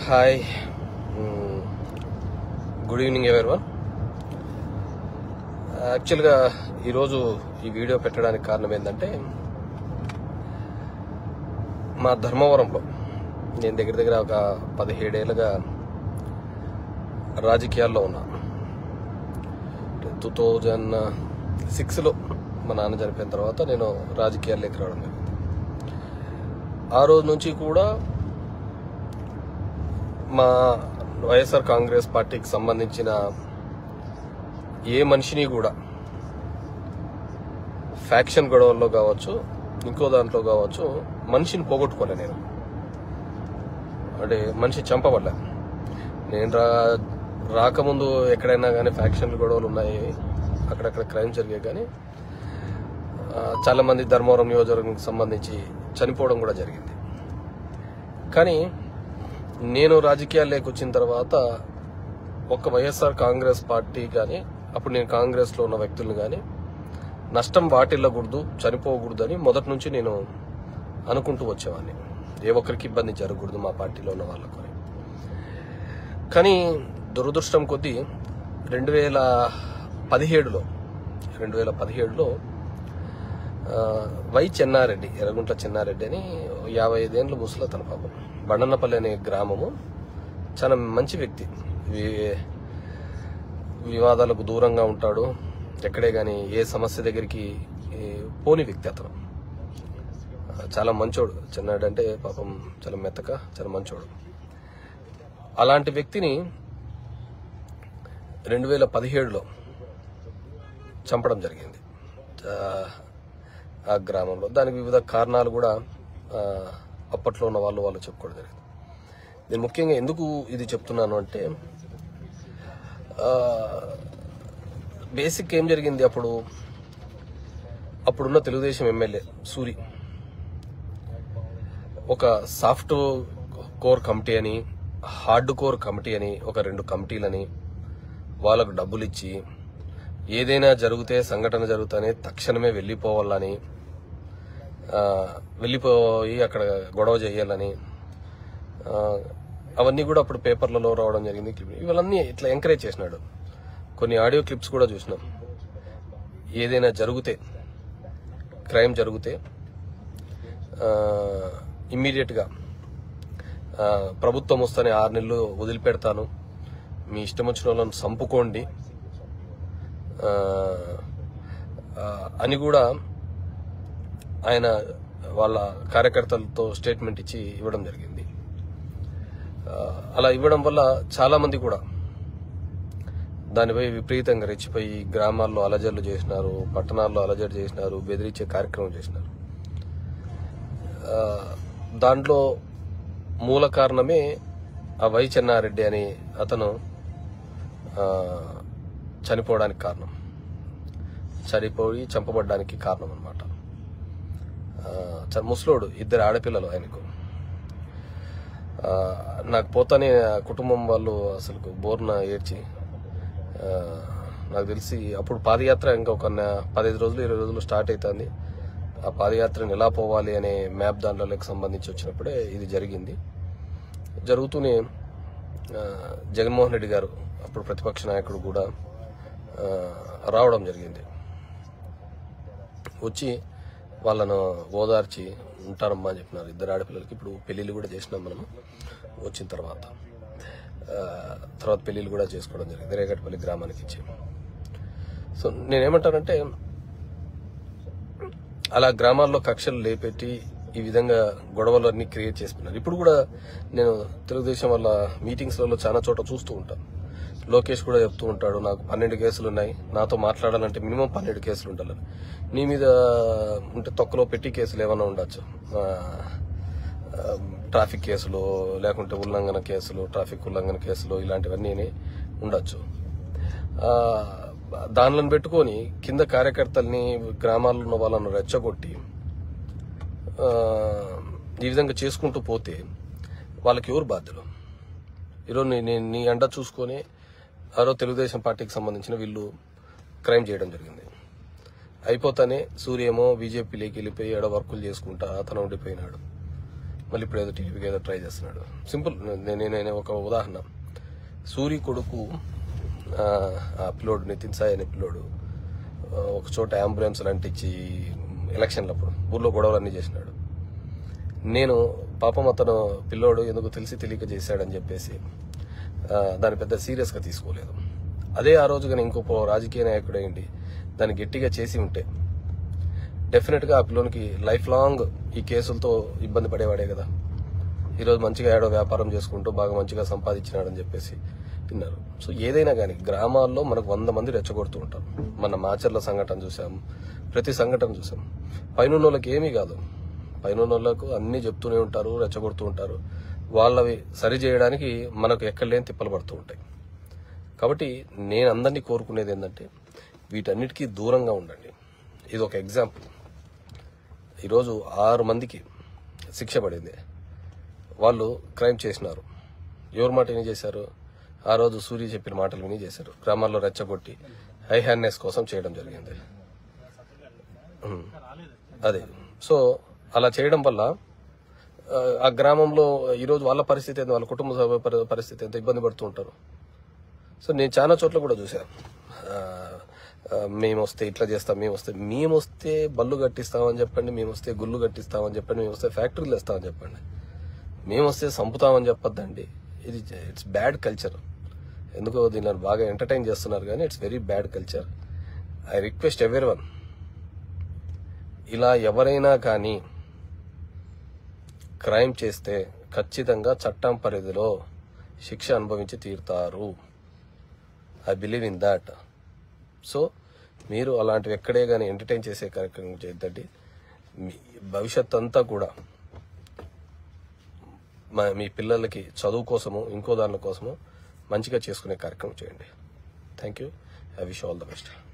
Hi good evening everyone యాక్చువల్గా ఈరోజు ఈ వీడియో పెట్టడానికి కారణం ఏంటంటే మా ధర్మవరంలో నేను దగ్గర దగ్గర ఒక పదిహేడేళ్ళుగా రాజకీయాల్లో ఉన్నా టూ థౌజండ్ సిక్స్లో మా నాన్న చనిపోయిన తర్వాత నేను రాజకీయాల్లోకి రావడం జరిగింది ఆ రోజు నుంచి కూడా మా వైఎస్ఆర్ కాంగ్రెస్ పార్టీకి సంబంధించిన ఏ మనిషిని కూడా ఫ్యాక్షన్ గొడవల్లో కావచ్చు ఇంకో దాంట్లో కావచ్చు మనిషిని పోగొట్టుకోలే నేను అంటే మనిషి చంపబడలే నేను రా రాకముందు ఎక్కడైనా కానీ ఫ్యాక్షన్ గొడవలు ఉన్నాయి అక్కడక్కడ క్రైమ్ జరిగాయి కానీ ఆ, చాలా మంది ధర్మవరం నియోజకవర్గానికి సంబంధించి చనిపోవడం కూడా జరిగింది కానీ నేను రాజకీయాల్లోకి వచ్చిన తర్వాత ఒక వైఎస్ఆర్ కాంగ్రెస్ పార్టీ కానీ అప్పుడు నేను కాంగ్రెస్లో ఉన్న వ్యక్తులను కానీ నష్టం వాటిల్లకూడదు చనిపోకూడదు అని మొదటి నుంచి నేను అనుకుంటూ వచ్చేవాడిని ఏ ఒక్కరికి ఇబ్బంది జరగకూడదు మా పార్టీలో ఉన్న వాళ్ళకు అని. కానీ దురదృష్టం కొద్దీ రెండు వేల పదిహేడులో రెండు వేల పదిహేడులో ఆ, వై చెన్నారెడ్డి ఎర్రగుంట్ల చెన్నారెడ్డి అని యాభై ఐదేళ్ళు ముసలి తన పాపం బండన్నపల్లి అనే గ్రామము చాలా మంచి వ్యక్తి వి- వివాదాలకు దూరంగా ఉంటాడు ఎక్కడే గాని ఏ సమస్య దగ్గరికి ఈ, పోని వ్యక్తి అతను ఆ, చాలా మంచోడు చెన్నారెడ్డి అంటే పాపం చాలా మెత్తక చాలా మంచోడు అలాంటి వ్యక్తిని రెండు వేల పదిహేడులో చంపడం జరిగింది ఆ, ఆ గ్రామంలో దానికి వివిధ కారణాలు కూడా ఆ, అప్పట్లో ఉన్న వాళ్ళు వాళ్ళు చెప్పుకోవడం జరిగింది నేను ముఖ్యంగా ఎందుకు ఇది చెప్తున్నాను అంటే ఆ, బేసిక్ ఏం జరిగింది అప్పుడు అప్పుడున్న తెలుగుదేశం ఎమ్మెల్యే సూరి ఒక సాఫ్ట్ కోర్ కమిటీ అని హార్డ్ కోర్ కమిటీ అని ఒక రెండు కమిటీలని వాళ్ళకు డబ్బులు ఇచ్చి ఏదైనా జరిగితే సంఘటన జరుగుతానే తక్షణమే వెళ్ళిపోవాలని ఆ, వెళ్ళిపోయి అక్కడ గొడవ చేయాలని ఆ, అవన్నీ కూడా అప్పుడు పేపర్లలో రావడం జరిగింది ఇవన్నీ ఇట్లా ఎంకరేజ్ చేసినాడు కొన్ని ఆడియో క్లిప్స్ కూడా చూసినాం ఏదైనా జరిగితే క్రైమ్ జరిగితే ఇమ్మీడియట్గా ప్రభుత్వం వస్తానే ఆరు నెలలు వదిలిపెడతాను మీ ఇష్టం వచ్చిన వాళ్ళని చంపుకోండి ఆ, ఆ, అని కూడా ఆయన వాళ్ళ కార్యకర్తలతో స్టేట్మెంట్ ఇచ్చి ఇవ్వడం జరిగింది ఆ, అలా ఇవ్వడం వల్ల చాలా మంది కూడా దానిపై విపరీతంగా రెచ్చిపోయి గ్రామాల్లో అలజడులు చేసినారు పట్టణాల్లో అలజడి చేసినారు బెదిరించే కార్యక్రమం చేసినారు ఆ, దాంట్లో మూల కారణమే ఆ వై చెన్నారెడ్డి అని అతను ఆ, చనిపోవడానికి కారణం చనిపోయి చంపబడ్డానికి కారణం అనమాట ముసలోడు ఇద్దరు ఆడపిల్లలు ఆయనకు ఆ, నాకు పోతానే ఆ కుటుంబం వాళ్ళు అసలు బోర్న ఏడ్చి ఆ, నాకు తెలిసి అప్పుడు పాదయాత్ర ఇంకా ఒక నె- పదిహేను రోజులు ఇరవై రోజులు స్టార్ట్ అవుతుంది ఆ పాదయాత్రను ఎలా పోవాలి అనే మ్యాప్ దాంట్లోకి సంబంధించి వచ్చినప్పుడే ఇది జరిగింది జరుగుతూనే ఆ, జగన్మోహన్ రెడ్డి గారు అప్పుడు ప్రతిపక్ష నాయకుడు కూడా ఆ, రావడం జరిగింది వచ్చి వాళ్ళను ఓదార్చి ఉంటారమ్మా అని చెప్పినారు ఇద్దరు ఆడపిల్లలకి ఇప్పుడు పెళ్లిళ్ళు కూడా చేసినాం మనము వచ్చిన తర్వాత ఆ, తర్వాత పెళ్లిళ్ళు కూడా చేసుకోవడం జరిగింది రేగట్పల్లి గ్రామానికి ఇచ్చి సో నేనేమంటానంటే అలా గ్రామాల్లో కక్షలు లేపెట్టి ఈ విధంగా గొడవలన్నీ క్రియేట్ చేసుకున్నారు ఇప్పుడు కూడా నేను తెలుగుదేశం వల్ల మీటింగ్స్లలో చాలా చోట చూస్తూ ఉంటాను లోకేష్ కూడా చెప్తూ ఉంటాడు నాకు పన్నెండు కేసులు ఉన్నాయి నాతో మాట్లాడాలంటే మినిమం పన్నెండు కేసులు ఉండాలని నీ మీద ఉంటే తొక్కలో పెట్టి కేసులు ఏమైనా ఉండొచ్చు ఆ, ఆ, ట్రాఫిక్ కేసులు లేకుంటే ఉల్లంఘన కేసులు ట్రాఫిక్ ఉల్లంఘన కేసులు ఇలాంటివన్నీ ఉండొచ్చు ఆ, దానిలను పెట్టుకొని కింద కార్యకర్తల్ని గ్రామాల్లో ఉన్న వాళ్ళను రెచ్చగొట్టి ఆ, ఈ విధంగా చేసుకుంటూ పోతే వాళ్ళకి ఎవరు బాధ్యులు ఈరోజు నీ- నీ నీ అండ చూసుకొని ఆరో తెలుగుదేశం పార్టీకి సంబంధించిన వీళ్ళు క్రైమ్ చేయడం జరిగింది అయిపోతానే సూర్యేమో బీజేపీలోకి వెళ్ళిపోయి ఎడ వర్కులు చేసుకుంటా అతను ఉండిపోయినాడు మళ్ళీ ఇప్పుడు ఏదో టీవీకి ఏదో ట్రై చేస్తున్నాడు సింపుల్ నేను నేను ఒక ఉదాహరణ సూరి కొడుకు ఆ, ఆ పిల్లోడు నితిన్ సాయి అనే పిల్లోడు ఆ, ఒక చోట అంబులెన్స్ అంటించి ఎలక్షన్లప్పుడు ఊర్లో గొడవలన్నీ చేసినాడు నేను పాపం అతను పిల్లోడు ఎందుకు తెలిసి తెలియక చేశాడని చెప్పేసి ఆ, దాన్ని పెద్ద సీరియస్గా తీసుకోలేదు అదే ఆ రోజు కానీ ఇంకో రాజకీయ నాయకుడు ఏంటి దాన్ని గట్టిగా చేసి ఉంటే డెఫినెట్గా ఆ పిల్లోనికి లైఫ్ లాంగ్ ఈ కేసులతో ఇబ్బంది పడేవాడే కదా ఈరోజు మంచిగా ఏడో వ్యాపారం చేసుకుంటూ బాగా మంచిగా సంపాదించినాడని చెప్పేసి విన్నారు సో ఏదైనా కానీ గ్రామాల్లో మనకు వంద మంది రెచ్చగొడుతూ ఉంటారు మన మాచర్ల సంఘటన చూసాం ప్రతి సంఘటన చూసాం పైన వాళ్ళకి ఏమీ కాదు పైన వాళ్ళకు అన్ని చెప్తూనే ఉంటారు రెచ్చగొడుతూ ఉంటారు వాళ్ళవి సరి చేయడానికి మనకు ఎక్కడ లేని తిప్పలు పడుతూ ఉంటాయి కాబట్టి నేను అందరినీ కోరుకునేది ఏంటంటే వీటన్నిటికీ దూరంగా ఉండండి ఇది ఒక ఎగ్జాంపుల్ ఈరోజు ఆరు మందికి శిక్ష పడింది వాళ్ళు క్రైమ్ చేసినారు ఎవరి మాట విని చేశారు ఆ రోజు సూర్య చెప్పిన మాటలు విని చేశారు గ్రామాల్లో రెచ్చగొట్టి హై హ్యాండ్నెస్ కోసం చేయడం జరిగింది ఉమ్. అదే సో అలా చేయడం వల్ల ఆ, ఆ గ్రామంలో ఈరోజు వాళ్ళ పరిస్థితి ఏంది వాళ్ళ కుటుంబ సభ్యుల పరి- పరిస్థితి ఎంత ఇబ్బంది పడుతూ ఉంటారు సో నేను చాలా చోట్ల కూడా చూశాను ఆ, ఆ, మేము వస్తే ఇట్లా చేస్తాం మేము వస్తే మేము వస్తే బళ్ళు కట్టిస్తామని చెప్పండి మేము వస్తే గుళ్ళు కట్టిస్తామని చెప్పండి మేము వస్తే ఫ్యాక్టరీలు వేస్తామని చెప్పండి మేము వస్తే సంపుతామని చెప్పొద్దండి ఇది ఇట్స్ బ్యాడ్ కల్చర్ ఎందుకో దీన్ని బాగా ఎంటర్టైన్ చేస్తున్నారు కానీ it's very bad culture I request everyone ఇలా ఎవరైనా కానీ క్రైమ్ చేస్తే ఖచ్చితంగా చట్టం పరిధిలో శిక్ష అనుభవించి తీరుతారు I believe in that so మీరు అలాంటివి ఎక్కడే కానీ ఎంటర్టైన్ చేసే కార్యక్రమం చేయొద్దండి మీ భవిష్యత్ అంతా కూడా మా- మీ పిల్లలకి చదువు కోసము ఇంకో దాని కోసము మంచిగా చేసుకునే కార్యక్రమం చేయండి thank you I wish all the best